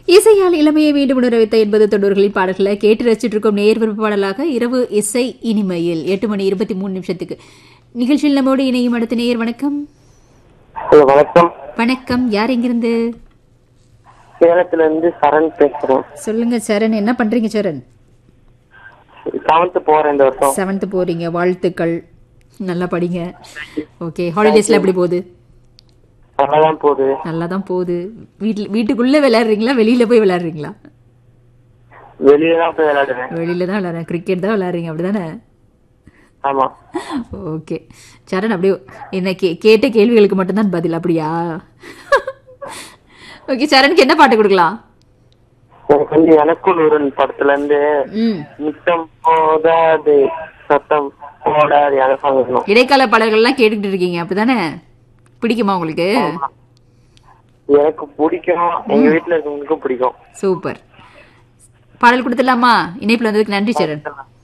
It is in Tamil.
இசையால் இளமையை மீண்டும் உணர வைத்த எண்பது தொண்ணூறுகளின் பாடல்களை கேட்டு ரசிச்சுட்டு இருக்கும் நேர் விருப்ப பாடலாக இரவு இசை இனிமையில் எட்டு மணி இருபத்தி மூணு நிமிஷத்துக்கு நிகழ்ச்சியில் நம்மோடு இணையும் அடுத்த நேயர் வணக்கம் ஹலோ வணக்கம் வணக்கம் யார் எங்கிருந்து சேலத்துல இருந்து சரண் பேசுறேன் சொல்லுங்க சரண் என்ன பண்றீங்க சரண் செவன்த் போறேன் இந்த வருஷம் செவன்த் போறீங்க வாழ்த்துக்கள் நல்லா படிங்க ஓகே ஹாலிடேஸ்ல எப்படி போகுது நல்லாதான் போகுது நல்லா தான் போகுது வீட்டில் வீட்டுக்குள்ள விளையாடுறீங்களா வெளியில போய் விளையாடுறீங்களா வெளியே தான் போய் விளையாடுவேன் வெளியில தான் விளையாடுறேன் கிரிக்கெட் தான் விளையாடுறீங்க அப்படிதானே ஆமா ஓகே சரண் அப்படியே என்ன கே கேட்ட கேள்விகளுக்கு மட்டும்தான் பதில் அப்படியா ஓகே சரணுக்கு என்ன பாட்டு கொடுக்கலாம் எனக்கு வந்து எனக்குள் ஒரு படத்துல இருந்து ம் நித்தம் போதாது சத்தம் போடாது அதை சொல்லணும் இடைக்கால பாடல்கள்லாம் கேட்டுக்கிட்டு இருக்கீங்க அப்படிதானே பிடிக்குமா உங்களுக்கு எனக்கு பிடிக்கும் எங்க வீட்டுல இருக்கவங்களுக்கும் பிடிக்கும் சூப்பர் பாடல் கொடுத்துடலாமா இணைப்பில் வந்ததுக்கு நன்றி சரண்